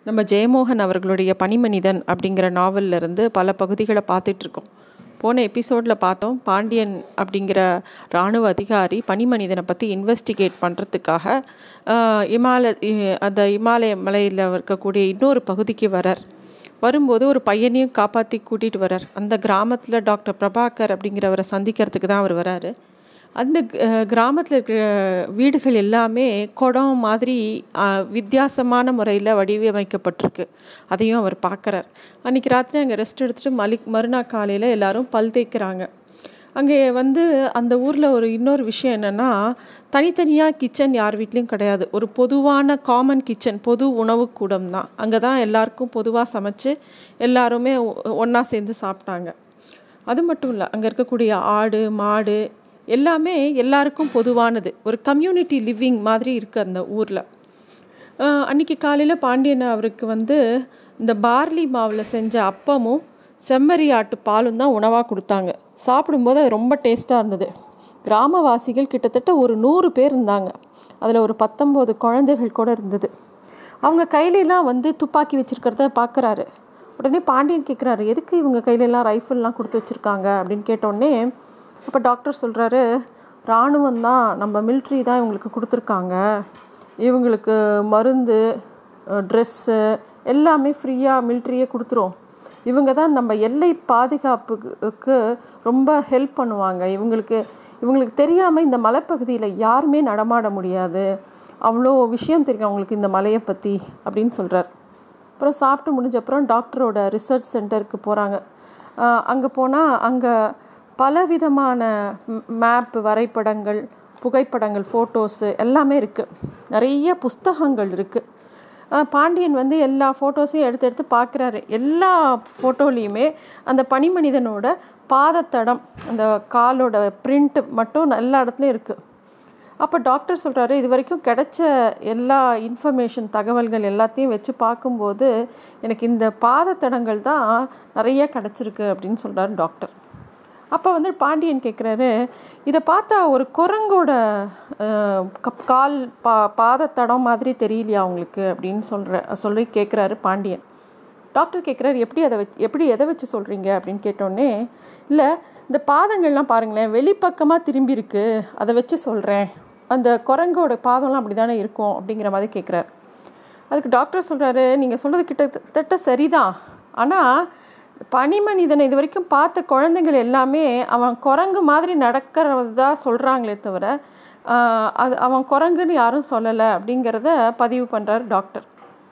நம்ம ஜெயமோகன் அவர்களுடைய பனிமனிதன் அப்படிங்கிற நாவல்ல இருந்து பல பகுதிகளை பார்த்துட்ருக்கோம் போன எபிசோடில் பார்த்தோம் பாண்டியன் அப்படிங்கிற இராணுவ அதிகாரி பனிமனிதனை பற்றி இன்வெஸ்டிகேட் பண்ணுறதுக்காக இமால இ- அந்த இமாலய மலையில் இருக்கக்கூடிய இன்னொரு பகுதிக்கு வரார் வரும்போது ஒரு பையனையும் காப்பாற்றி கூட்டிகிட்டு வரார் அந்த கிராமத்தில் டாக்டர் பிரபாகர் அப்படிங்கிறவரை சந்திக்கிறதுக்கு தான் அவர் வராரு அந்த கிராமத்தில் இருக்கிற வீடுகள் எல்லாமே குடம் மாதிரி அஹ், வித்தியாசமான முறையில் வடிவமைக்கப்பட்டிருக்கு அதையும் அவர் பார்க்குறார் அன்றைக்கி ராத்திரி அங்கே ரெஸ்ட் எடுத்துகிட்டு மலிக் மறுநாள் காலையில் எல்லாரும் பல் தேய்க்கிறாங்க அங்கே வந்து அந்த ஊரில் ஒரு இன்னொரு விஷயம் என்னென்னா தனித்தனியாக கிச்சன் யார் வீட்லேயும் கிடையாது ஒரு பொதுவான காமன் கிச்சன் பொது உணவு கூடம் தான் அங்கே தான் எல்லாருக்கும் பொதுவாக சமைச்சு எல்லாருமே ஒன்றா சேர்ந்து சாப்பிட்டாங்க அது மட்டும் இல்லை அங்கே இருக்கக்கூடிய ஆடு மாடு எல்லாமே எல்லாருக்கும் பொதுவானது ஒரு கம்யூனிட்டி லிவிங் மாதிரி இருக்குது அந்த ஊரில் அன்றைக்கி காலையில் பாண்டியன் அவருக்கு வந்து இந்த பார்லி மாவில் செஞ்ச அப்பமும் செம்மறி ஆட்டு பாலும் தான் உணவாக கொடுத்தாங்க சாப்பிடும்போது அது ரொம்ப டேஸ்ட்டாக இருந்தது கிராமவாசிகள் கிட்டத்தட்ட ஒரு நூறு பேர் இருந்தாங்க அதில் ஒரு பத்தொம்போது குழந்தைகள் கூட இருந்தது அவங்க கையிலலாம் வந்து துப்பாக்கி வச்சுருக்கிறத பார்க்குறாரு உடனே பாண்டியன் கேட்குறாரு எதுக்கு இவங்க கையிலலாம் ரைஃபிள்லாம் கொடுத்து வச்சுருக்காங்க அப்படின்னு கேட்டோடனே அப்போ டாக்டர் சொல்கிறாரு இராணுவம் தான் நம்ம மிலிட்ரி தான் இவங்களுக்கு கொடுத்துருக்காங்க இவங்களுக்கு மருந்து ட்ரெஸ்ஸு எல்லாமே ஃப்ரீயாக மிலிட்ரியே கொடுத்துரும் இவங்க தான் நம்ம எல்லை பாதுகாப்புக்கு ரொம்ப ஹெல்ப் பண்ணுவாங்க இவங்களுக்கு இவங்களுக்கு தெரியாமல் இந்த மலைப்பகுதியில் யாருமே நடமாட முடியாது அவ்வளோ விஷயம் தெரியும் அவங்களுக்கு இந்த மலையை பற்றி அப்படின்னு சொல்கிறார் அப்புறம் சாப்பிட்டு முடிஞ்ச அப்புறம் டாக்டரோட ரிசர்ச் சென்டருக்கு போகிறாங்க அங்கே போனால் அங்கே பலவிதமான மேப் வரைபடங்கள் புகைப்படங்கள் ஃபோட்டோஸு எல்லாமே இருக்குது நிறைய புஸ்தகங்கள் இருக்குது பாண்டியன் வந்து எல்லா ஃபோட்டோஸையும் எடுத்து எடுத்து பார்க்குறாரு எல்லா ஃபோட்டோலேயுமே அந்த பனிமனிதனோட பாதத்தடம் அந்த காலோட பிரிண்ட் மட்டும் எல்லா இடத்துலையும் இருக்குது அப்போ டாக்டர் சொல்கிறாரு இது வரைக்கும் கிடைச்ச எல்லா இன்ஃபர்மேஷன் தகவல்கள் எல்லாத்தையும் வச்சு பார்க்கும்போது எனக்கு இந்த பாதத்தடங்கள் தான் நிறைய கிடச்சிருக்கு அப்படின்னு சொல்கிறாரு டாக்டர் அப்போ வந்து பாண்டியன் கேட்குறாரு இதை பார்த்தா ஒரு குரங்கோட அஹ், கப்- கால் பா பாதத்தடம் மாதிரி தெரியலையா உங்களுக்கு அப்படின்னு சொல்கிற சொல்லி கேட்குறாரு பாண்டியன் டாக்டர் கேட்குறாரு எப்படி அதை வச்சு எப்படி எதை வச்சு சொல்கிறீங்க அப்படின்னு கேட்டோடனே இல்லை இந்த பாதங்கள்லாம் பாருங்களேன் வெளிப்பக்கமாக திரும்பி இருக்கு அதை வச்சு சொல்கிறேன் அந்த குரங்கோட பாதம்லாம் அப்படி தானே இருக்கும் அப்படிங்கிற மாதிரி கேட்குறாரு அதுக்கு டாக்டர் சொல்கிறாரு நீங்கள் சொல்கிறது கிட்டத்தட்ட சரிதான் ஆனால் பனிமனிதனை இது வரைக்கும் பார்த்த குழந்தைகள் எல்லாமே அவன் குரங்கு மாதிரி நடக்கிறது தான் சொல்கிறாங்களே தவிர ஆஹ், அது அவன் குரங்குன்னு யாரும் சொல்லலை அப்படிங்கிறத பதிவு பண்ணுறாரு டாக்டர்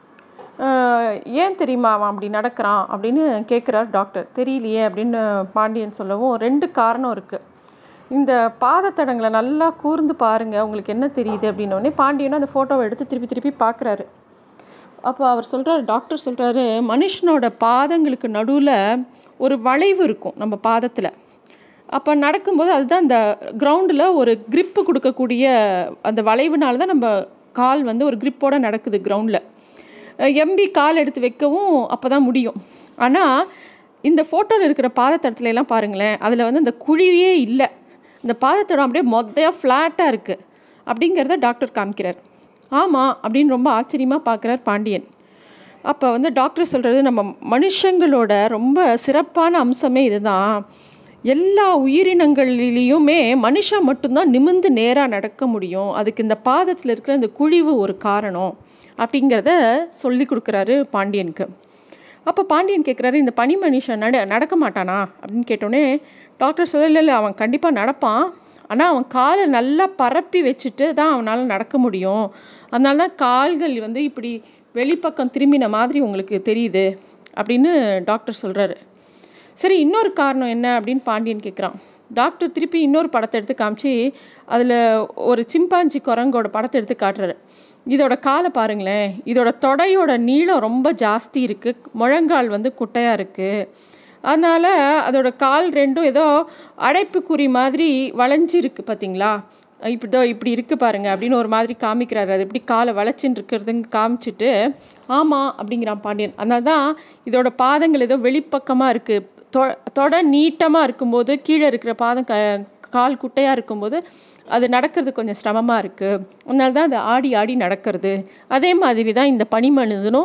ஆஹ், ஏன் தெரியுமா அவன் அப்படி நடக்கிறான் அப்படின்னு கேட்குறார் டாக்டர் தெரியலையே அப்படின்னு பாண்டியன் சொல்லவும் ரெண்டு காரணம் இருக்குது இந்த பாதத்தடங்களை நல்லா கூர்ந்து பாருங்கள் உங்களுக்கு என்ன தெரியுது அப்படின்னோடனே பாண்டியனும் அந்த ஃபோட்டோவை எடுத்து திருப்பி திருப்பி பார்க்குறாரு அப்போ அவர் சொல்கிறார் டாக்டர் சொல்கிறாரு மனுஷனோட பாதங்களுக்கு நடுவில் ஒரு வளைவு இருக்கும் நம்ம பாதத்தில் அப்போ நடக்கும்போது அதுதான் அந்த கிரவுண்டில் ஒரு grip கொடுக்கக்கூடிய அந்த வளைவுனால தான் நம்ம கால் வந்து ஒரு gripஓட நடக்குது கிரவுண்டில் எம்பி கால் எடுத்து வைக்கவும் அப்போ தான் முடியும் ஆனால் இந்த ஃபோட்டோவில் இருக்கிற பாதத்தடத்துல எல்லாம் பாருங்களேன் அதில் வந்து இந்த குழியே இல்லை இந்த பாதத்தடம் அப்படியே மொத்தையாக ஃப்ளாட்டாக இருக்குது அப்படிங்கிறத டாக்டர் காமிக்கிறார் ஆமாம் அப்படின்னு ரொம்ப ஆச்சரியமாக பார்க்குறார் பாண்டியன் அப்போ வந்து டாக்டர் சொல்கிறது நம்ம மனுஷங்களோட ரொம்ப சிறப்பான அம்சமே இதுதான் எல்லா உயிரினங்களிலையுமே மனுஷன் மட்டும்தான் நிமிர்ந்து நேராக நடக்க முடியும் அதுக்கு இந்த பாதத்தில் இருக்கிற இந்த குழிவு ஒரு காரணம் அப்படிங்கிறத சொல்லி கொடுக்குறாரு பாண்டியனுக்கு அப்போ பாண்டியன் கேட்குறாரு இந்த பனி மனுஷன் நட நடக்க மாட்டானா அப்படின்னு கேட்டோடனே டாக்டர் சொல்லல இல்லை அவன் கண்டிப்பாக நடப்பான் ஆனால் அவன் காலை நல்லா பரப்பி வச்சுட்டு தான் அவனால் நடக்க முடியும் அதனால தான் கால்கள் வந்து இப்படி வெளிப்பக்கம் திரும்பின மாதிரி உங்களுக்கு தெரியுது அப்படின்னு டாக்டர் சொல்கிறாரு சரி இன்னொரு காரணம் என்ன அப்படின்னு பாண்டியன் கேட்குறான் டாக்டர் திருப்பி இன்னொரு படத்தை எடுத்து காமிச்சு அதில் ஒரு சிம்பாஞ்சி குரங்கோட படத்தை எடுத்து காட்டுறாரு இதோட காலை பாருங்களேன் இதோட தொடையோட நீளம் ரொம்ப ஜாஸ்தி இருக்குது முழங்கால் வந்து குட்டையாக இருக்குது அதனால் அதோட கால் ரெண்டும் ஏதோ அடைப்புக்குறி மாதிரி வளைஞ்சிருக்கு பார்த்தீங்களா இப்படி இதோ இப்படி இருக்குது பாருங்க அப்படின்னு ஒரு மாதிரி காமிக்கிறாரு அது எப்படி காலை வளைச்சின்னு இருக்கிறதுன்னு காமிச்சிட்டு ஆமாம் அப்படிங்கிறான் பாண்டியன் அதனால தான் இதோட பாதங்கள் ஏதோ வெளிப்பக்கமாக இருக்குது தொ தொட நீட்டமாக இருக்கும்போது கீழே இருக்கிற பாதம் க கால் குட்டையாக இருக்கும்போது அது நடக்கிறது கொஞ்சம் சிரமமாக இருக்குது அதனால தான் அது ஆடி ஆடி நடக்கிறது அதே மாதிரி தான் இந்த பனிமனிதனும்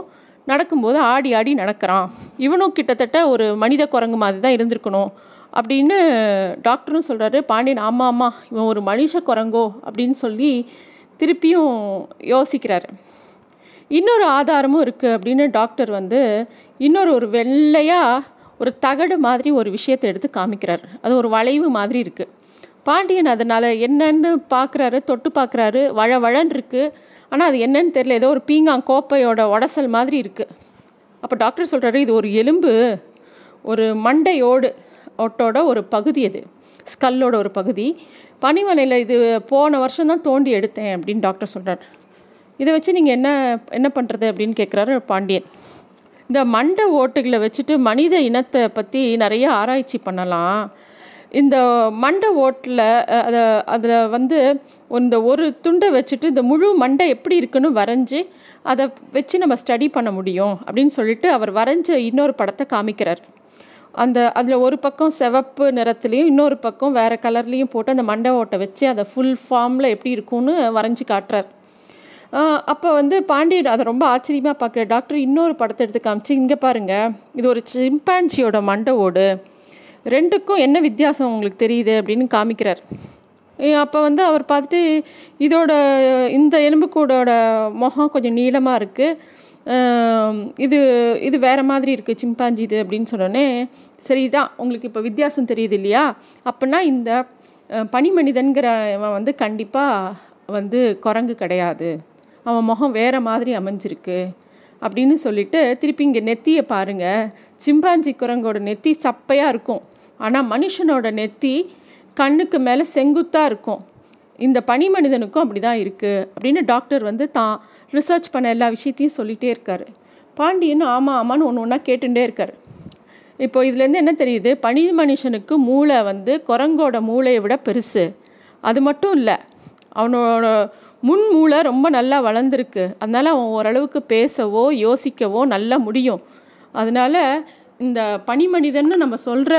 நடக்கும்போது ஆடி ஆடி நடக்கிறான் இவனும் கிட்டத்தட்ட ஒரு மனித குரங்கு மாதிரி தான் இருந்திருக்கணும் அப்படின்னு டாக்டரும் சொல்கிறாரு பாண்டியன் ஆமாம் ஆமாம் இவன் ஒரு மனுஷ குரங்கோ அப்படின்னு சொல்லி திருப்பியும் யோசிக்கிறாரு இன்னொரு ஆதாரமும் இருக்குது அப்படின்னு டாக்டர் வந்து இன்னொரு ஒரு வெள்ளையாக ஒரு தகடு மாதிரி ஒரு விஷயத்தை எடுத்து காமிக்கிறார் அது ஒரு வளைவு மாதிரி இருக்குது பாண்டியன் அதனால் என்னன்னு பார்க்குறாரு தொட்டு பார்க்குறாரு வழ வழன்னு இருக்குது ஆனால் அது என்னன்னு தெரியல ஏதோ ஒரு பீங்காங் கோப்பையோட உடசல் மாதிரி இருக்குது அப்போ டாக்டர் சொல்கிறாரு இது ஒரு எலும்பு ஒரு மண்டையோடு ஒட்டோட ஒரு பகுதி அது ஸ்கல்லோட ஒரு பகுதி பனிமலையில் இது போன வருஷம் தான் தோண்டி எடுத்தேன் அப்படின்னு டாக்டர் சொல்கிறார் இதை வச்சு நீங்கள் என்ன என்ன பண்ணுறது அப்படின்னு கேட்குறாரு பாண்டியன் இந்த மண்டை ஓட்டுகளை வச்சுட்டு மனித இனத்தை பற்றி நிறைய ஆராய்ச்சி பண்ணலாம் இந்த மண்டை ஓட்டில் அதை அதில் வந்து இந்த ஒரு துண்டை வச்சுட்டு இந்த முழு மண்டை எப்படி இருக்குன்னு வரைஞ்சி அதை வச்சு நம்ம ஸ்டடி பண்ண முடியும் அப்படின்னு சொல்லிட்டு அவர் வரைஞ்ச இன்னொரு படத்தை காமிக்கிறார் அந்த அதில் ஒரு பக்கம் சிவப்பு நிறத்துலேயும் இன்னொரு பக்கம் வேறு கலர்லேயும் போட்டு அந்த மண்டை ஓட்டை வச்சு அதை ஃபுல் ஃபார்மில் எப்படி இருக்கும்னு வரைஞ்சி காட்டுறார் அப்போ வந்து பாண்டியன் அதை ரொம்ப ஆச்சரியமாக பார்க்குற டாக்டர் இன்னொரு படத்தை எடுத்து காமிச்சு இங்கே பாருங்கள் இது ஒரு சிம்பான்சியோட மண்டை ஓடு ரெண்டுக்கும் என்ன வித்தியாசம் உங்களுக்கு தெரியுது அப்படின்னு காமிக்கிறார் அப்போ வந்து அவர் பார்த்துட்டு இதோட இந்த எலும்புக்கூடோட முகம் கொஞ்சம் நீளமாக இருக்குது இது இது வேறு மாதிரி இருக்குது சிம்பாஞ்சி இது அப்படின்னு சொன்னோடனே சரிதான் உங்களுக்கு இப்போ வித்தியாசம் தெரியுது இல்லையா அப்படின்னா இந்த பனி மனிதன்கிற இவன் வந்து கண்டிப்பாக வந்து குரங்கு கிடையாது அவன் முகம் வேறு மாதிரி அமைஞ்சிருக்கு அப்படின்னு சொல்லிட்டு திருப்பி இங்கே நெத்தியை பாருங்கள் சிம்பாஞ்சி குரங்கோட நெத்தி சப்பையாக இருக்கும் ஆனால் மனுஷனோட நெத்தி கண்ணுக்கு மேலே செங்குத்தாக இருக்கும் இந்த பனி மனிதனுக்கும் அப்படி தான் இருக்குது அப்படின்னு டாக்டர் வந்து தான் ரிசர்ச் பண்ண எல்லா விஷயத்தையும் சொல்லிகிட்டே இருக்கார் பாண்டியன் ஆமாம் ஆமான்னு ஒன்று ஒன்றா கேட்டுட்டே இருக்கார் இப்போ இதுலேருந்து என்ன தெரியுது பனி மனுஷனுக்கு மூளை வந்து குரங்கோட மூளையை விட பெருசு அது மட்டும் இல்லை அவனோட முன் மூளை ரொம்ப நல்லா வளர்ந்துருக்கு அதனால் அவன் ஓரளவுக்கு பேசவோ யோசிக்கவோ நல்லா முடியும் அதனால் இந்த பனி மனிதன்னு நம்ம சொல்கிற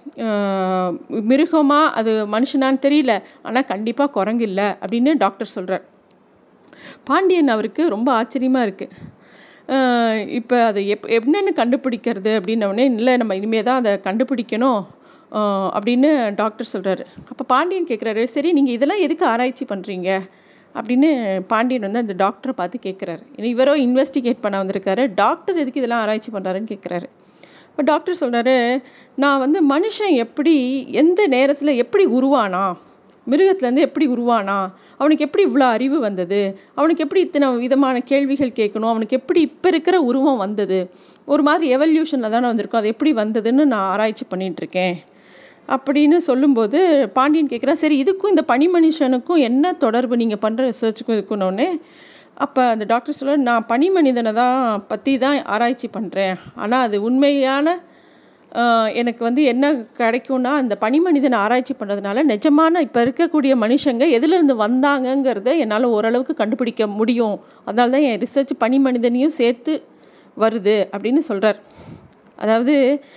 மிருகமாக அது மனுஷனான்னு தெரியல ஆனால் கண்டிப்பாக குரங்கு இல்லை அப்படின்னு டாக்டர் சொல்கிறார் பாண்டியன் அவருக்கு ரொம்ப ஆச்சரியமாக இருக்குது இப்போ அதை எப் என்னென்னு கண்டுபிடிக்கிறது அப்படின்னோடனே இல்லை நம்ம இனிமேல் தான் அதை கண்டுபிடிக்கணும் அப்படின்னு டாக்டர் சொல்கிறாரு அப்போ பாண்டியன் கேட்குறாரு சரி நீங்கள் இதெல்லாம் எதுக்கு ஆராய்ச்சி பண்ணுறீங்க அப்படின்னு பாண்டியன் வந்து அந்த டாக்டரை பார்த்து கேட்குறாரு இவரோ இன்வெஸ்டிகேட் பண்ண வந்திருக்காரு டாக்டர் எதுக்கு இதெல்லாம் ஆராய்ச்சி பண்ணுறாருன்னு கேட்குறாரு இப்போ டாக்டர் சொல்கிறாரு நான் வந்து மனுஷன் எப்படி எந்த நேரத்தில் எப்படி உருவானா மிருகத்துலேருந்து எப்படி உருவானா அவனுக்கு எப்படி இவ்வளோ அறிவு வந்தது அவனுக்கு எப்படி இத்தனை விதமான கேள்விகள் கேட்கணும் அவனுக்கு எப்படி இப்போ இருக்கிற உருவம் வந்தது ஒரு மாதிரி எவல்யூஷனில் தானே வந்திருக்கும் அது எப்படி வந்ததுன்னு நான் ஆராய்ச்சி பண்ணிகிட்ருக்கேன் அப்படின்னு சொல்லும்போது பாண்டியன் கேட்குறா சரி இதுக்கும் இந்த பனி மனுஷனுக்கும் என்ன தொடர்பு நீங்கள் பண்ணுற ரிசர்ச்சுக்கும் இருக்குன்னொன்னே அப்போ அந்த டாக்டர் சொல்ல நான் பனி மனிதனை தான் பற்றி தான் ஆராய்ச்சி பண்ணுறேன் ஆனால் அது உண்மையான எனக்கு வந்து என்ன கிடைக்கும்னா அந்த பனி மனிதனை ஆராய்ச்சி பண்ணுறதுனால நிஜமான இப்போ இருக்கக்கூடிய மனுஷங்க எதுலேருந்து வந்தாங்கங்கிறத என்னால் ஓரளவுக்கு கண்டுபிடிக்க முடியும் அதனால தான் என் ரிசர்ச் பனி மனிதனையும் சேர்த்து வருது அப்படின்னு சொல்கிறார் அதாவது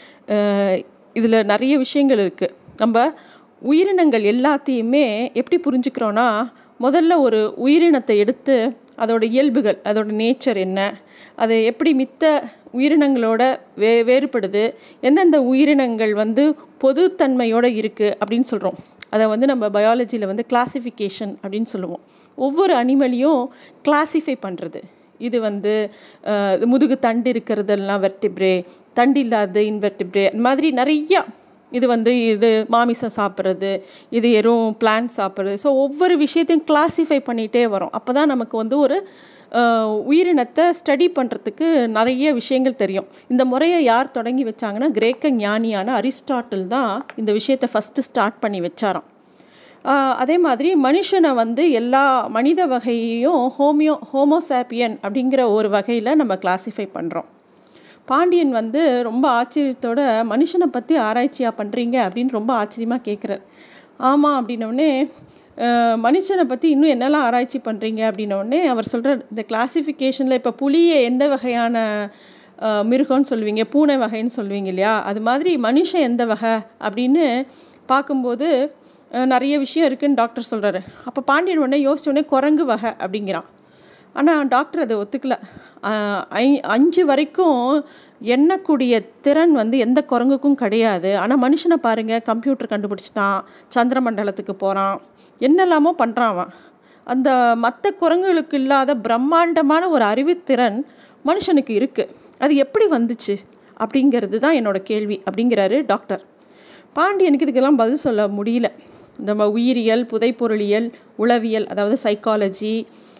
இதில் நிறைய விஷயங்கள் இருக்குது நம்ம உயிரினங்கள் எல்லாத்தையுமே எப்படி புரிஞ்சுக்கிறோன்னா முதல்ல ஒரு உயிரினத்தை எடுத்து அதோட இயல்புகள் அதோட நேச்சர் என்ன அது எப்படி மித்த உயிரினங்களோட வே வேறுபடுது எந்தெந்த உயிரினங்கள் வந்து பொதுத்தன்மையோடு இருக்குது அப்படின்னு சொல்கிறோம் அதை வந்து நம்ம பயாலஜியில் வந்து கிளாசிஃபிகேஷன் அப்படின்னு சொல்லுவோம் ஒவ்வொரு அனிமலையும் கிளாசிஃபை பண்ணுறது இது வந்து முதுகு தண்டு இருக்கிறதெல்லாம் வெர்டிப்ரே தண்டு இல்லாத இன்வெர்டிப்ரே அந்த மாதிரி நிறையா இது வந்து இது மாமிசம் சாப்பிட்றது இது எறும் பிளான்ட் சாப்பிட்றது ஸோ ஒவ்வொரு விஷயத்தையும் கிளாஸிஃபை பண்ணிகிட்டே வரும் அப்போ தான் நமக்கு வந்து ஒரு உயிரினத்தை ஸ்டடி பண்ணுறதுக்கு நிறைய விஷயங்கள் தெரியும் இந்த முறையை யார் தொடங்கி வச்சாங்கன்னா கிரேக்க ஞானியான அரிஸ்டாட்டில் தான் இந்த விஷயத்தை ஃபஸ்ட்டு ஸ்டார்ட் பண்ணி வச்சாராம் அதே மாதிரி மனுஷனை வந்து எல்லா மனித வகையையும் ஹோமியோ ஹோமோசாப்பியன் அப்படிங்கிற ஒரு வகையில் நம்ம கிளாஸிஃபை பண்ணுறோம் பாண்டியன் வந்து ரொம்ப ஆச்சரியத்தோட மனுஷனை பற்றி ஆராய்ச்சியாக பண்ணுறீங்க அப்படின்னு ரொம்ப ஆச்சரியமாக கேட்குறார் ஆமாம் அப்படின்னோடனே மனுஷனை பற்றி இன்னும் என்னெல்லாம் ஆராய்ச்சி பண்ணுறீங்க அப்படின்னோடனே அவர் சொல்கிற இந்த கிளாசிஃபிகேஷனில் இப்போ புளியை எந்த வகையான மிருகம்னு சொல்லுவீங்க பூனை வகைன்னு சொல்லுவீங்க இல்லையா அது மாதிரி மனுஷன் எந்த வகை அப்படின்னு பார்க்கும்போது நிறைய விஷயம் இருக்குதுன்னு டாக்டர் சொல்கிறாரு அப்போ பாண்டியன் உடனே யோசிச்ச உடனே குரங்கு வகை அப்படிங்கிறான் ஆனால் டாக்டர் அதை ஒத்துக்கல ஐ அஞ்சு வரைக்கும் எண்ணக்கூடிய திறன் வந்து எந்த குரங்குக்கும் கிடையாது ஆனால் மனுஷனை பாருங்கள் கம்ப்யூட்டர் கண்டுபிடிச்சிட்டான் சந்திர மண்டலத்துக்கு போகிறான் என்னெல்லாமோ பண்ணுறான் அவன் அந்த மற்ற குரங்குகளுக்கு இல்லாத பிரம்மாண்டமான ஒரு அறிவுத்திறன் மனுஷனுக்கு இருக்குது அது எப்படி வந்துச்சு அப்படிங்கிறது தான் என்னோடய கேள்வி அப்படிங்கிறாரு டாக்டர் பாண்டியனுக்கு இதுக்கெல்லாம் பதில் சொல்ல முடியல இந்த உயிரியல் புதைப்பொருளியல் உளவியல் அதாவது சைக்காலஜி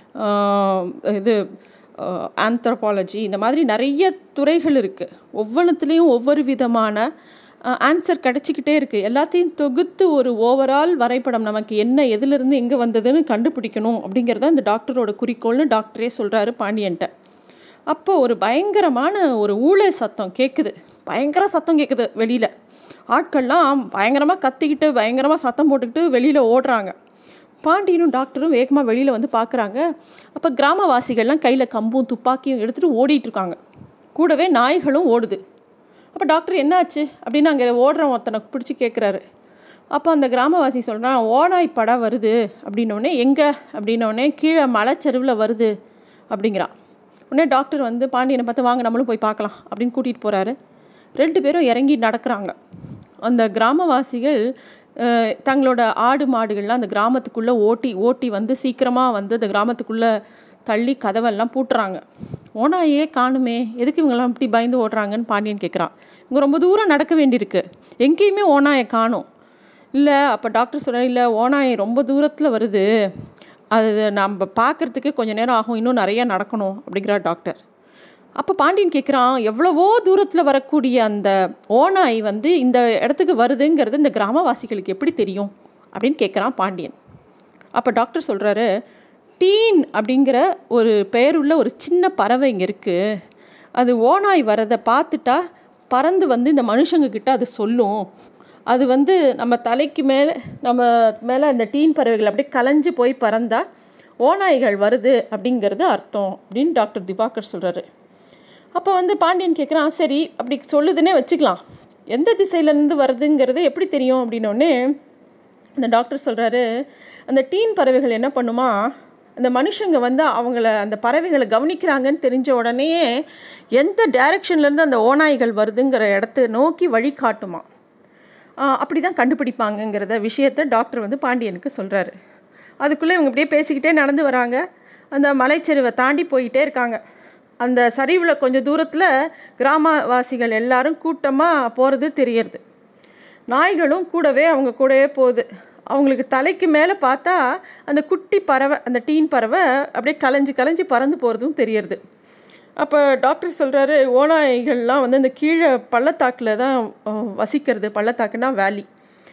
இது ஆந்த்ரோபாலஜி இந்த மாதிரி நிறைய துறைகள் இருக்குது ஒவ்வொன்றுத்துலேயும் ஒவ்வொரு விதமான ஆன்சர் கிடச்சிக்கிட்டே இருக்குது எல்லாத்தையும் தொகுத்து ஒரு ஓவரால் வரைபடம் நமக்கு என்ன எதுலேருந்து எங்கே வந்ததுன்னு கண்டுபிடிக்கணும் அப்படிங்கிறத இந்த டாக்டரோட குறிக்கோள்னு டாக்டரே சொல்கிறாரு பாண்டியன்ட்ட அப்போ ஒரு பயங்கரமான ஒரு ஊழல் சத்தம் கேட்குது பயங்கர சத்தம் கேட்குது வெளியில் ஆட்கள்லாம் பயங்கரமாக கத்திக்கிட்டு பயங்கரமாக சத்தம் போட்டுக்கிட்டு வெளியில் ஓடுறாங்க பாண்டியனும் டாக்டரும் வேகமாக வெளியில் வந்து பார்க்குறாங்க அப்போ கிராமவாசிகள்லாம் கையில் கம்பும் துப்பாக்கியும் எடுத்துகிட்டு ஓடிட்டுருக்காங்க கூடவே நாய்களும் ஓடுது அப்போ டாக்டர் என்னாச்சு அப்படின்னு அங்கே ஓடுற ஒருத்தனை பிடிச்சி கேட்குறாரு அப்போ அந்த கிராமவாசி சொல்கிறான் ஓனாய் படம் வருது அப்படின்னோடனே எங்கே அப்படின்னோடனே கீழே மலைச்செருவில் வருது அப்படிங்கிறான் உடனே டாக்டர் வந்து பாண்டியனை பார்த்து வாங்க நம்மளும் போய் பார்க்கலாம் அப்படின்னு கூட்டிகிட்டு போகிறாரு ரெண்டு பேரும் இறங்கி நடக்கிறாங்க அந்த கிராமவாசிகள் தங்களோட ஆடு மாடுகள்லாம் அந்த கிராமத்துக்குள்ளே ஓட்டி ஓட்டி வந்து சீக்கிரமாக வந்து அந்த கிராமத்துக்குள்ளே தள்ளி கதவெல்லாம் பூட்டுறாங்க ஓனாயே காணுமே எதுக்கு இவங்கெல்லாம் இப்படி பயந்து ஓடுறாங்கன்னு பாண்டியன் கேட்குறான் இவங்க ரொம்ப தூரம் நடக்க வேண்டியிருக்கு எங்கேயுமே ஓனாயை காணும் இல்லை அப்போ டாக்டர் சொல்கிறார் இல்லை ஓனாய் ரொம்ப தூரத்தில் வருது அது நம்ம பார்க்குறதுக்கு கொஞ்சம் நேரம் ஆகும் இன்னும் நிறையா நடக்கணும் அப்படிங்கிறார் டாக்டர் அப்போ பாண்டியன் கேட்குறான் எவ்வளவோ தூரத்தில் வரக்கூடிய அந்த ஓனாய் வந்து இந்த இடத்துக்கு வருதுங்கிறது இந்த கிராமவாசிகளுக்கு எப்படி தெரியும் அப்படின்னு கேட்குறான் பாண்டியன் அப்போ டாக்டர் சொல்கிறாரு டீன் அப்படிங்கிற ஒரு பெயருள்ள ஒரு சின்ன பறவை இங்கே இருக்குது அது ஓனாய் வரதை பார்த்துட்டா பறந்து வந்து இந்த மனுஷங்க கிட்ட அது சொல்லும் அது வந்து நம்ம தலைக்கு மேலே நம்ம மேலே அந்த டீன் பறவைகள் அப்படியே கலைஞ்சு போய் பறந்தால் ஓநாய்கள் வருது அப்படிங்கிறது அர்த்தம் அப்படின்னு டாக்டர் திவாகர் சொல்கிறாரு அப்போ வந்து பாண்டியன் கேட்குறான் சரி அப்படி சொல்லுதுன்னே வச்சுக்கலாம் எந்த திசையிலேருந்து வருதுங்கிறது எப்படி தெரியும் அப்படின்னோடனே அந்த டாக்டர் சொல்கிறாரு அந்த டீன் பறவைகள் என்ன பண்ணுமா அந்த மனுஷங்க வந்து அவங்கள அந்த பறவைகளை கவனிக்கிறாங்கன்னு தெரிஞ்ச உடனேயே எந்த டைரக்ஷன்லேருந்து அந்த ஓநாய்கள் வருதுங்கிற இடத்த நோக்கி வழி காட்டுமா அப்படி தான் கண்டுபிடிப்பாங்கங்கிறத விஷயத்த டாக்டர் வந்து பாண்டியனுக்கு சொல்கிறாரு அதுக்குள்ளே இவங்க இப்படியே பேசிக்கிட்டே நடந்து வராங்க அந்த மலைச்செருவை தாண்டி போயிட்டே இருக்காங்க அந்த சரிவில் கொஞ்சம் தூரத்தில் கிராமவாசிகள் எல்லாரும் கூட்டமாக போகிறது தெரியறது நாய்களும் கூடவே அவங்க கூடவே போகுது அவங்களுக்கு தலைக்கு மேலே பார்த்தா அந்த குட்டி பறவை அந்த டீன் பறவை அப்படியே கலைஞ்சி கலைஞ்சி பறந்து போகிறதும் தெரியறது அப்போ டாக்டர் சொல்கிறாரு ஓநாய்கள்லாம் வந்து அந்த கீழே பள்ளத்தாக்கில் தான் வசிக்கிறது பள்ளத்தாக்குனா வேலி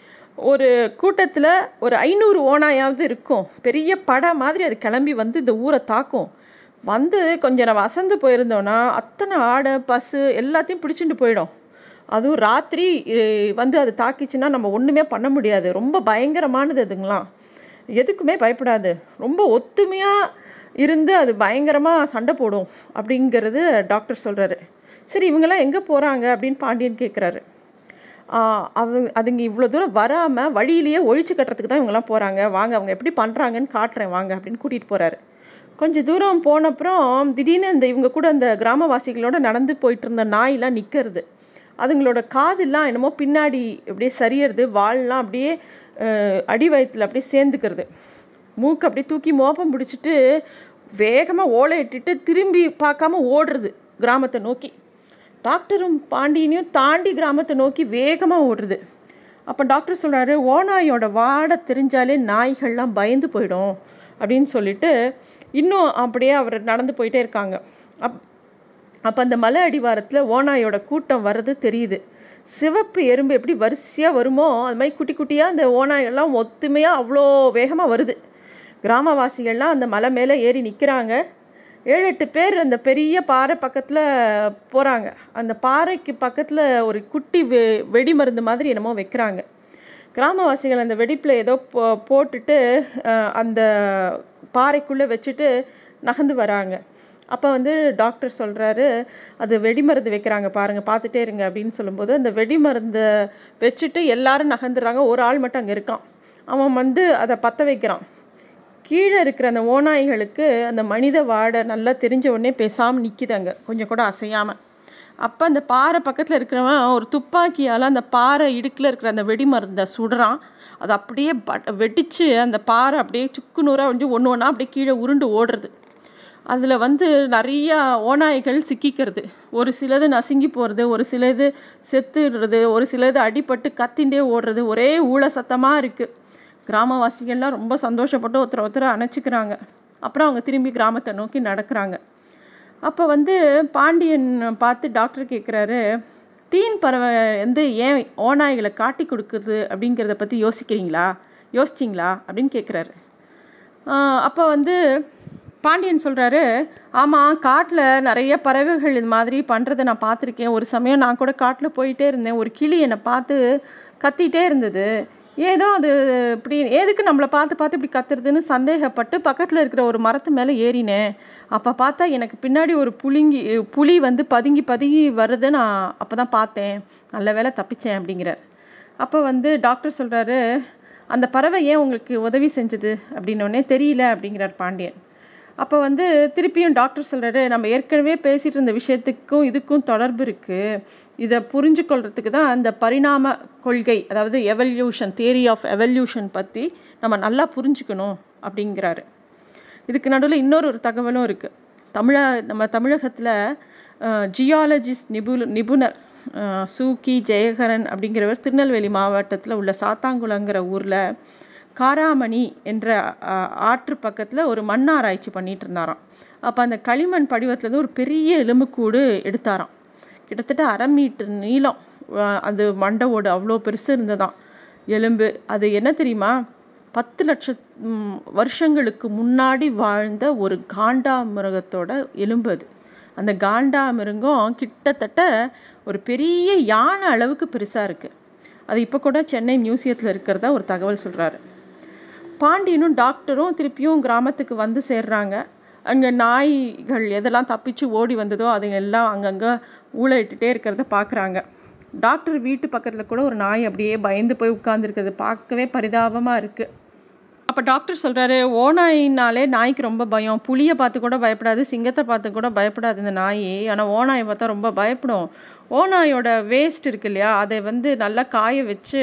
ஒரு கூட்டத்தில் ஒரு ஐநூறு ஓனாயாவது இருக்கும் பெரிய படம் மாதிரி அது கிளம்பி வந்து இந்த ஊரை தாக்கும் வந்து கொஞ்சம் நம்ம அசந்து போயிருந்தோன்னா அத்தனை ஆடை பசு எல்லாத்தையும் பிடிச்சிட்டு போயிடும் அதுவும் ராத்திரி வந்து அது தாக்கிச்சுன்னா நம்ம ஒன்றுமே பண்ண முடியாது ரொம்ப பயங்கரமானது அதுங்களாம் எதுக்குமே பயப்படாது ரொம்ப ஒத்துமையாக இருந்து அது பயங்கரமாக சண்டை போடும் அப்படிங்கிறது டாக்டர் சொல்கிறாரு சரி இவங்கெல்லாம் எங்கே போகிறாங்க அப்படின்னு பாண்டியன் கேட்குறாரு அவங்க அதுங்க இவ்வளோ தூரம் வராமல் வழியிலேயே ஒழிச்சு கட்டுறதுக்கு தான் இவங்கெல்லாம் போகிறாங்க வாங்க அவங்க எப்படி பண்ணுறாங்கன்னு காட்டுறேன் வாங்க அப்படின்னு கூட்டிகிட்டு போகிறாரு கொஞ்சம் தூரம் போனப்புறம் திடீர்னு இந்த இவங்க கூட அந்த கிராமவாசிகளோட நடந்து போயிட்டு இருந்த நாயெலாம் நிற்கிறது அதுங்களோட காதெல்லாம் என்னமோ பின்னாடி அப்படியே சரியறது வால்லாம் அப்படியே அடி வயத்தில் அப்படியே சேர்ந்துக்கிறது மூக்கு அப்படியே தூக்கி மோப்பம் பிடிச்சிட்டு வேகமாக ஓலை இட்டுட்டு திரும்பி பார்க்காம ஓடுறது கிராமத்தை நோக்கி டாக்டரும் பாண்டியனையும் தாண்டி கிராமத்தை நோக்கி வேகமாக ஓடுறது அப்போ டாக்டர் சொல்கிறாரு ஓநாயோட வாடை தெரிஞ்சாலே நாய்கள்லாம் பயந்து போயிடும் அப்படின்னு சொல்லிட்டு இன்னும் அப்படியே அவர் நடந்து போயிட்டே இருக்காங்க அப் அப்போ அந்த மலை அடிவாரத்தில் ஓநாயோட கூட்டம் வர்றது தெரியுது சிவப்பு எறும்பு எப்படி வரிசையாக வருமோ அது மாதிரி குட்டி குட்டியாக அந்த ஓநாயெல்லாம் ஒத்துமையாக அவ்வளோ வேகமாக வருது கிராமவாசிகள்லாம் அந்த மலை மேலே ஏறி நிற்கிறாங்க ஏழு எட்டு பேர் அந்த பெரிய பாறை பக்கத்தில் போகிறாங்க அந்த பாறைக்கு பக்கத்தில் ஒரு குட்டி வெ வெடி மருந்து மாதிரி என்னமோ வைக்கிறாங்க கிராமவாசிகள் அந்த வெடிப்பில் ஏதோ போ போட்டுட்டு அந்த பாறைக்குள்ளே வச்சுட்டு நகர்ந்து வராங்க அப்போ வந்து டாக்டர் சொல்கிறாரு அது வெடி மருந்து வைக்கிறாங்க பாருங்கள் பார்த்துட்டே இருங்க அப்படின்னு சொல்லும்போது அந்த வெடி மருந்தை வச்சுட்டு எல்லாரும் நகர்ந்துடுறாங்க ஒரு ஆள் மட்டும் அங்கே இருக்கான் அவன் வந்து அதை பற்ற வைக்கிறான் கீழே இருக்கிற அந்த ஓநாய்களுக்கு அந்த மனித வாடை நல்லா தெரிஞ்ச உடனே பேசாமல் நிற்கிதாங்க கொஞ்சம் கூட அசையாமல் அப்போ அந்த பாறை பக்கத்தில் இருக்கிறவன் ஒரு துப்பாக்கியால் அந்த பாறை இடுக்கில் இருக்கிற அந்த வெடி மருந்தை சுடுறான் அது அப்படியே பட் வெடித்து அந்த பாறை அப்படியே சுக்கு நூறாக வந்து ஒன்று ஒன்றா அப்படியே கீழே உருண்டு ஓடுறது அதில் வந்து நிறையா ஓநாய்கள் சிக்கிக்கிறது ஒரு சிலது நசுங்கி போகிறது ஒரு சிலது செத்துடுறது ஒரு சிலது அடிபட்டு கத்திண்டே ஓடுறது ஒரே ஊழ சத்தமாக இருக்குது கிராமவாசிகள்லாம் ரொம்ப சந்தோஷப்பட்டு ஒருத்தர் ஒருத்தர் அணைச்சிக்கிறாங்க அப்புறம் அவங்க திரும்பி கிராமத்தை நோக்கி நடக்கிறாங்க அப்போ வந்து பாண்டியன் பார்த்து டாக்டர் கேட்குறாரு தீன் பறவை வந்து ஏன் ஓநாய்களை காட்டி கொடுக்குறது அப்படிங்கிறத பற்றி யோசிக்கிறீங்களா யோசிச்சிங்களா அப்படின்னு கேட்குறாரு அப்போ வந்து பாண்டியன் சொல்கிறாரு ஆமாம் காட்டில் நிறைய பறவைகள் இது மாதிரி பண்ணுறதை நான் பார்த்துருக்கேன் ஒரு சமயம் நான் கூட காட்டில் போயிட்டே இருந்தேன் ஒரு கிளி என்னை பார்த்து கத்திட்டே இருந்தது ஏதோ அது இப்படி எதுக்கு நம்மளை பார்த்து பார்த்து இப்படி கத்துறதுன்னு சந்தேகப்பட்டு பக்கத்தில் இருக்கிற ஒரு மரத்து மேலே ஏறினேன் அப்போ பார்த்தா எனக்கு பின்னாடி ஒரு புளிங்கி புலி வந்து பதுங்கி பதுங்கி வருது நான் அப்போ தான் பார்த்தேன் நல்ல வேலை தப்பிச்சேன் அப்படிங்கிறார் அப்போ வந்து டாக்டர் சொல்கிறாரு அந்த பறவை ஏன் உங்களுக்கு உதவி செஞ்சது அப்படின்னோடனே தெரியல அப்படிங்கிறார் பாண்டியன் அப்போ வந்து திருப்பியும் டாக்டர் சொல்கிறாரு நம்ம ஏற்கனவே பேசிகிட்டு இருந்த விஷயத்துக்கும் இதுக்கும் தொடர்பு இருக்குது இதை புரிஞ்சு கொள்றதுக்கு தான் அந்த பரிணாம கொள்கை அதாவது எவல்யூஷன் தியரி ஆஃப் எவல்யூஷன் பற்றி நம்ம நல்லா புரிஞ்சுக்கணும் அப்படிங்கிறாரு இதுக்கு நடுவில் இன்னொரு ஒரு தகவலும் இருக்குது தமிழ நம்ம தமிழகத்தில் ஜியாலஜிஸ்ட் நிபு நிபுணர் சூக்கி ஜெயகரன் அப்படிங்கிறவர் திருநெல்வேலி மாவட்டத்தில் உள்ள சாத்தாங்குளங்கிற ஊரில் காராமணி என்ற ஆற்று பக்கத்தில் ஒரு மண் ஆராய்ச்சி பண்ணிகிட்டு இருந்தாராம் அப்போ அந்த களிமண் படிவத்துலேருந்து ஒரு பெரிய எலும்புக்கூடு எடுத்தாராம் கிட்டத்தட்ட அரை மீட்டர் நீளம் அது மண்டவோடு அவ்வளோ பெருசு இருந்ததாம் எலும்பு அது என்ன தெரியுமா பத்து லட்ச வருஷங்களுக்கு முன்னாடி வாழ்ந்த ஒரு காண்டா மிருகத்தோட எலும்பு அது அந்த காண்டா மிருகம் கிட்டத்தட்ட ஒரு பெரிய யானை அளவுக்கு பெருசாக இருக்குது அது இப்போ கூட சென்னை மியூசியத்தில் இருக்கிறதா ஒரு தகவல் சொல்கிறாரு பாண்டியனும் டாக்டரும் திருப்பியும் கிராமத்துக்கு வந்து சேர்றாங்க அங்கே நாய்கள் எதெல்லாம் தப்பிச்சு ஓடி வந்ததோ அதுங்க எல்லாம் அங்கங்கே ஊழையிட்டுட்டே இருக்கிறத பார்க்குறாங்க டாக்டர் வீட்டு பக்கத்தில் கூட ஒரு நாய் அப்படியே பயந்து போய் உட்காந்துருக்கிறது பார்க்கவே பரிதாபமாக இருக்குது அப்போ டாக்டர் சொல்கிறாரு ஓநாயினாலே நாய்க்கு ரொம்ப பயம் புளியை பார்த்து கூட பயப்படாது சிங்கத்தை பார்த்து கூட பயப்படாது இந்த நாய் ஆனால் ஓநாயை பார்த்தா ரொம்ப பயப்படும் ஓநாயோட வேஸ்ட் இருக்கு இல்லையா அதை வந்து நல்லா காய வச்சு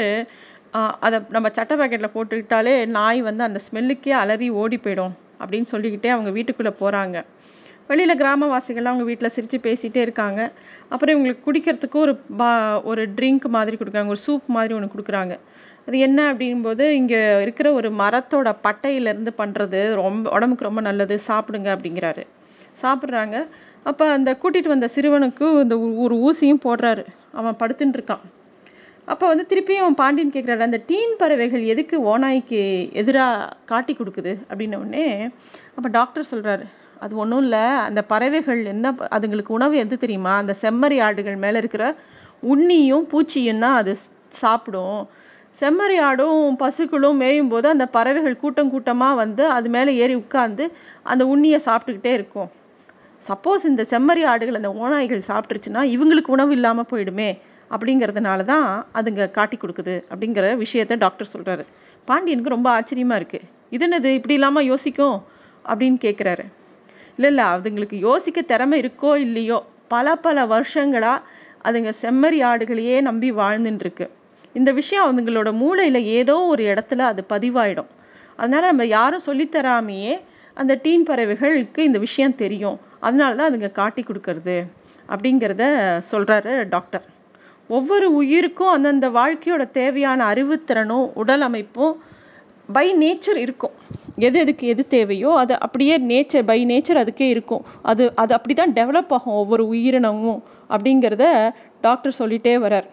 அதை நம்ம சட்டை பேக்கெட்டில் போட்டுக்கிட்டாலே நாய் வந்து அந்த ஸ்மெல்லுக்கே அலறி ஓடி போயிடும் அப்படின்னு சொல்லிக்கிட்டே அவங்க வீட்டுக்குள்ளே போகிறாங்க வெளியில் கிராமவாசிகள்லாம் அவங்க வீட்டில் சிரித்து பேசிகிட்டே இருக்காங்க அப்புறம் இவங்களுக்கு குடிக்கிறதுக்கு ஒரு பா ஒரு ட்ரிங்க் மாதிரி கொடுக்குறாங்க ஒரு சூப் மாதிரி ஒன்று கொடுக்குறாங்க அது என்ன அப்படிங்கும்போது இங்கே இருக்கிற ஒரு மரத்தோட பட்டையிலேருந்து பண்ணுறது ரொம்ப உடம்புக்கு ரொம்ப நல்லது சாப்பிடுங்க அப்படிங்கிறாரு சாப்பிட்றாங்க அப்போ அந்த கூட்டிகிட்டு வந்த சிறுவனுக்கு இந்த ஒரு ஊசியும் போடுறாரு அவன் படுத்துட்டு இருக்கான் அப்போ வந்து திருப்பியும் பாண்டியன் கேட்குறாரு அந்த டீன் பறவைகள் எதுக்கு ஓநாய்க்கு எதிராக காட்டி கொடுக்குது அப்படின்ன உடனே அப்போ டாக்டர் சொல்கிறாரு அது ஒன்றும் இல்லை அந்த பறவைகள் என்ன அதுங்களுக்கு உணவு எது தெரியுமா அந்த செம்மறி ஆடுகள் மேலே இருக்கிற உண்ணியும் பூச்சியும் தான் அது சாப்பிடும் செம்மறி ஆடும் பசுக்களும் மேயும் போது அந்த பறவைகள் கூட்டம் கூட்டமாக வந்து அது மேலே ஏறி உட்காந்து அந்த உண்ணியை சாப்பிட்டுக்கிட்டே இருக்கும் சப்போஸ் இந்த செம்மறி ஆடுகள் அந்த ஓநாய்கள் சாப்பிட்டுருச்சுன்னா இவங்களுக்கு உணவு இல்லாமல் போயிடுமே அப்படிங்கிறதுனால தான் அதுங்க காட்டி கொடுக்குது அப்படிங்கிற விஷயத்த டாக்டர் சொல்கிறாரு பாண்டியனுக்கு ரொம்ப ஆச்சரியமாக இருக்குது இது என்னது இப்படி இல்லாமல் யோசிக்கும் அப்படின்னு கேட்குறாரு இல்லை இல்லை அதுங்களுக்கு யோசிக்க திறமை இருக்கோ இல்லையோ பல பல வருஷங்களாக அதுங்க செம்மறி ஆடுகளையே நம்பி வாழ்ந்துட்டுருக்கு இந்த விஷயம் அவங்களோட மூளையில் ஏதோ ஒரு இடத்துல அது பதிவாயிடும் அதனால் நம்ம யாரும் சொல்லித்தராமையே அந்த டீன் பறவைகளுக்கு இந்த விஷயம் தெரியும் அதனால தான் அதுங்க காட்டி கொடுக்கறது அப்படிங்கிறத சொல்கிறாரு டாக்டர் ஒவ்வொரு உயிருக்கும் அந்தந்த வாழ்க்கையோட தேவையான அறிவுத்திறனும் உடல் அமைப்பும் பை நேச்சர் இருக்கும் எது எதுக்கு எது தேவையோ அது அப்படியே நேச்சர் பை நேச்சர் அதுக்கே இருக்கும் அது அது அப்படி தான் டெவலப் ஆகும் ஒவ்வொரு உயிரினமும் அப்படிங்கிறத டாக்டர் சொல்லிகிட்டே வரார்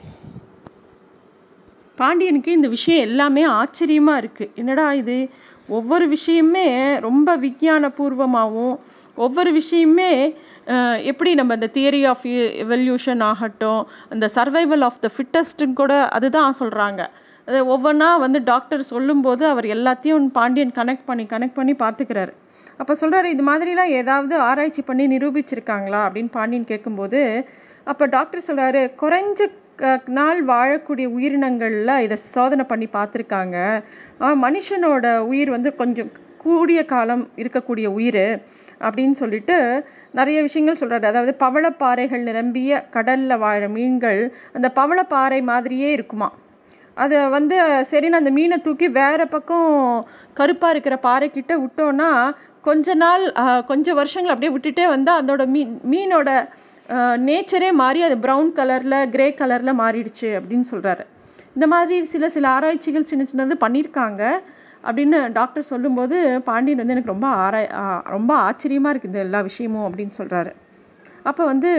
பாண்டியனுக்கு இந்த விஷயம் எல்லாமே ஆச்சரியமாக இருக்குது என்னடா இது ஒவ்வொரு விஷயமே ரொம்ப விஞ்ஞானபூர்வமாகவும் ஒவ்வொரு விஷயமே எப்படி நம்ம இந்த தியரி ஆஃப் எவல்யூஷன் ஆகட்டும் அந்த சர்வைவல் ஆஃப் த ஃபிட்டஸ்ட்டுன்னு கூட அதுதான் சொல்கிறாங்க அது ஒவ்வொன்றா வந்து டாக்டர் சொல்லும்போது அவர் எல்லாத்தையும் பாண்டியன் கனெக்ட் பண்ணி கனெக்ட் பண்ணி பார்த்துக்கிறாரு அப்போ சொல்கிறாரு இது மாதிரிலாம் ஏதாவது ஆராய்ச்சி பண்ணி நிரூபிச்சிருக்காங்களா அப்படின்னு பாண்டியன் கேட்கும்போது அப்போ டாக்டர் சொல்கிறாரு குறைஞ்ச நாள் வாழக்கூடிய உயிரினங்களில் இதை சோதனை பண்ணி பார்த்துருக்காங்க மனுஷனோட உயிர் வந்து கொஞ்சம் கூடிய காலம் இருக்கக்கூடிய உயிர் அப்படின்னு சொல்லிட்டு நிறைய விஷயங்கள் சொல்கிறாரு அதாவது பவளப்பாறைகள் நிரம்பிய கடலில் வாழ மீன்கள் அந்த பவளப்பாறை மாதிரியே இருக்குமா அதை வந்து சரின்னு அந்த மீனை தூக்கி வேறு பக்கம் கருப்பாக இருக்கிற பாறைக்கிட்ட விட்டோன்னா கொஞ்ச நாள் கொஞ்சம் வருஷங்கள் அப்படியே விட்டுட்டே வந்தால் அதோட மீன் மீனோட நேச்சரே மாறி அது ப்ரௌன் கலரில் கிரே கலரில் மாறிடுச்சு அப்படின்னு சொல்கிறாரு இந்த மாதிரி சில சில ஆராய்ச்சிகள் சின்ன சின்னது பண்ணியிருக்காங்க அப்படின்னு டாக்டர் சொல்லும்போது பாண்டியன் வந்து எனக்கு ரொம்ப ஆராய் ரொம்ப ஆச்சரியமாக இருக்குது இந்த எல்லா விஷயமும் அப்படின்னு சொல்கிறாரு அப்போ வந்து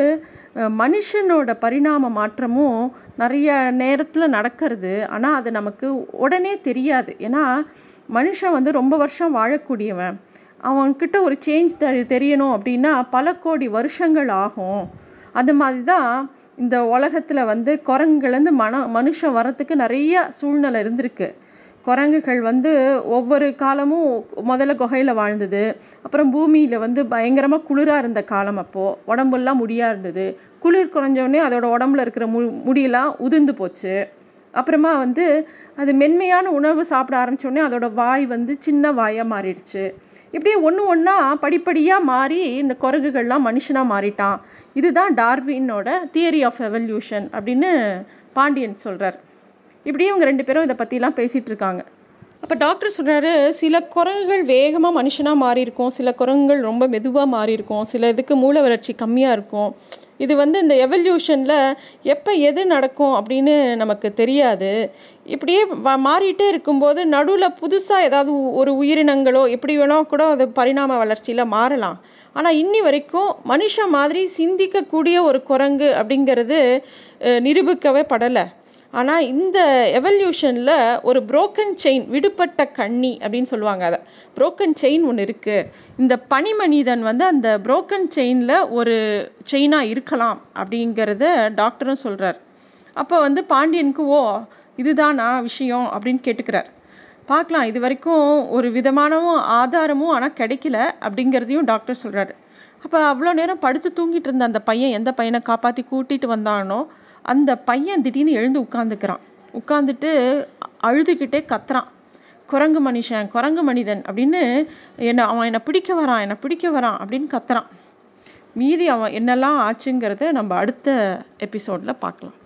மனுஷனோட பரிணாம மாற்றமும் நிறைய நேரத்தில் நடக்கிறது ஆனால் அது நமக்கு உடனே தெரியாது ஏன்னா மனுஷன் வந்து ரொம்ப வருஷம் வாழக்கூடியவன் அவன்கிட்ட ஒரு சேஞ்ச் தெரியணும் அப்படின்னா பல கோடி வருஷங்கள் ஆகும் அது மாதிரி தான் இந்த உலகத்தில் வந்து குரங்குலேருந்து மன மனுஷன் வரத்துக்கு நிறைய சூழ்நிலை இருந்திருக்கு குரங்குகள் வந்து ஒவ்வொரு காலமும் முதல்ல குகையில் வாழ்ந்தது அப்புறம் பூமியில் வந்து பயங்கரமாக குளிராக இருந்த காலம் அப்போது உடம்புலாம் முடியாக இருந்தது குளிர் குறைஞ்சோடனே அதோட உடம்புல இருக்கிற மு முடியெல்லாம் உதிர்ந்து போச்சு அப்புறமா வந்து அது மென்மையான உணவு சாப்பிட ஆரம்பித்தோடனே அதோட வாய் வந்து சின்ன வாயாக மாறிடுச்சு இப்படியே ஒன்று ஒன்றா படிப்படியாக மாறி இந்த குரங்குகள்லாம் மனுஷனாக மாறிட்டான் இதுதான் டார்வினோட தியரி ஆஃப் எவல்யூஷன் அப்படின்னு பாண்டியன் சொல்கிறார் இப்படியே இவங்க ரெண்டு பேரும் இதை பற்றிலாம் பேசிகிட்டு இருக்காங்க அப்போ டாக்டர் சொல்கிறாரு சில குரங்குகள் வேகமாக மனுஷனாக மாறி இருக்கும் சில குரங்குகள் ரொம்ப மெதுவாக மாறி இருக்கும் சில இதுக்கு மூல வளர்ச்சி கம்மியாக இருக்கும் இது வந்து இந்த எவல்யூஷனில் எப்போ எது நடக்கும் அப்படின்னு நமக்கு தெரியாது இப்படியே மாறிட்டே இருக்கும்போது நடுவில் புதுசாக ஏதாவது ஒரு உயிரினங்களோ எப்படி வேணால் கூட அது பரிணாம வளர்ச்சியில் மாறலாம் ஆனால் இன்னி வரைக்கும் மனுஷன் மாதிரி சிந்திக்கக்கூடிய ஒரு குரங்கு அப்படிங்கிறது நிரூபிக்கவே படலை ஆனால் இந்த எவல்யூஷனில் ஒரு புரோக்கன் செயின் விடுபட்ட கண்ணி அப்படின்னு சொல்லுவாங்க அதை புரோக்கன் செயின் ஒன்று இருக்குது இந்த பனிமனிதன் வந்து அந்த புரோக்கன் செயினில் ஒரு செயினாக இருக்கலாம் அப்படிங்கிறத டாக்டரும் சொல்கிறார் அப்போ வந்து பாண்டியனுக்கு ஓ இதுதானா விஷயம் அப்படின்னு கேட்டுக்கிறார் பார்க்கலாம் இது வரைக்கும் ஒரு விதமானவும் ஆதாரமும் ஆனால் கிடைக்கல அப்படிங்கிறதையும் டாக்டர் சொல்கிறாரு அப்போ அவ்வளோ நேரம் படுத்து தூங்கிட்டு இருந்த அந்த பையன் எந்த பையனை காப்பாற்றி கூட்டிகிட்டு வந்தானோ அந்த பையன் திடீர்னு எழுந்து உட்காந்துக்கிறான் உட்காந்துட்டு அழுதுகிட்டே கத்துறான் குரங்கு மனுஷன் குரங்கு மனிதன் அப்படின்னு என்னை அவன் என்னை பிடிக்க வரான் என்னை பிடிக்க வரான் அப்படின்னு கத்துறான் மீதி அவன் என்னெல்லாம் ஆச்சுங்கிறத நம்ம அடுத்த எபிசோடில் பார்க்கலாம்